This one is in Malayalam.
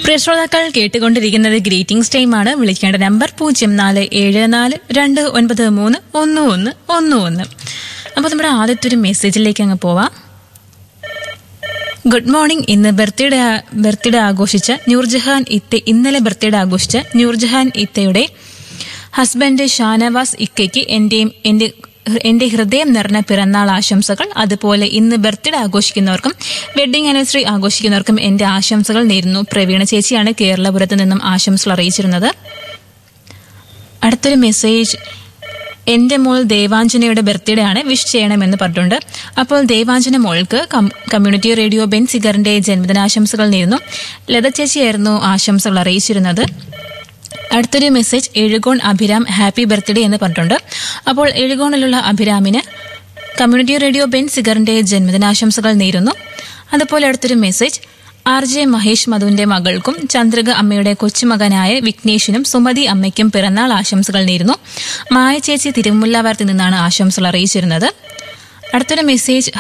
പ്രിയ ശ്രോതാക്കൾ കേട്ടുകൊണ്ടിരിക്കുന്നത് ഗ്രീറ്റിംഗ്സ് ടൈമാണ് വിളിക്കേണ്ട നമ്പർ പൂജ്യം നാല് ഏഴ് നാല് രണ്ട് ഒൻപത് മൂന്ന് ഒന്ന് ഒന്ന് ഒന്ന് ഒന്ന് അപ്പോൾ നമ്മുടെ ആദ്യത്തെ ഒരു മെസ്സേജിലേക്ക് അങ്ങ് പോവാം ഗുഡ് മോർണിംഗ് ഇന്ന് ബർത്ത്ഡേ ബർത്ത്ഡേ ആഘോഷിച്ച നൂർജഹാൻ ഇത്ത ഇന്നലെ ബർത്ത്ഡേ ആഘോഷിച്ച നൂർജഹാൻ ഇത്തയുടെ ഹസ്ബൻഡ് ഷാനവാസ് ഇക്കയ്ക്ക് എന്റെയും എന്റെ എന്റെ ഹൃദയം നിറഞ്ഞ പിറന്നാൾ ആശംസകൾ അതുപോലെ ഇന്ന് ബർത്ത്ഡേ ആഘോഷിക്കുന്നവർക്കും വെഡിങ് ആനിവേഴ്സറി ആഘോഷിക്കുന്നവർക്കും എന്റെ ആശംസകൾ നേരുന്നു പ്രവീണ ചേച്ചിയാണ് കേരളപുരത്ത് നിന്നും ആശംസകൾ അറിയിച്ചിരുന്നത് അടുത്തൊരു മെസ്സേജ് എന്റെ മോൾ ദേവാഞ്ജനയുടെ ബർത്ത്ഡേ ആണ് വിഷ് ചെയ്യണമെന്ന് പറഞ്ഞിട്ടുണ്ട് അപ്പോൾ ദേവാഞ്ജന മോൾക്ക് കം- കമ്മ്യൂണിറ്റി റേഡിയോ ബെൻ സിഗറിന്റെ ജന്മദിനാശംസകൾ നേരുന്നു ലത ചേച്ചിയായിരുന്നു ആശംസകൾ അറിയിച്ചിരുന്നത് അടുത്തൊരു മെസ്സേജ് എഴുകോൺ അഭിരാം ഹാപ്പി ബർത്ത്ഡേ എന്ന് പറഞ്ഞിട്ടുണ്ട് അപ്പോൾ എഴുകോണിലുള്ള അഭിരാമിന് കമ്മ്യൂണിറ്റി റേഡിയോ ബെൻ സിഗറിന്റെ ജന്മദിനാശംസകൾ നേരുന്നു അതുപോലെ അടുത്തൊരു മെസ്സേജ് ആർ ജെ മഹേഷ് മധുവിന്റെ മകൾക്കും ചന്ദ്രിക അമ്മയുടെ കൊച്ചുമകനായ വിഘ്നേഷിനും സുമതി അമ്മയ്ക്കും പിറന്നാൾ ആശംസകൾ നേരുന്നു മായ ചേച്ചി തിരുമുല്ലാവാരത്തിൽ നിന്നാണ് ആശംസകൾ അറിയിച്ചിരുന്നത് അടുത്തൊരു മെസ്സേജ്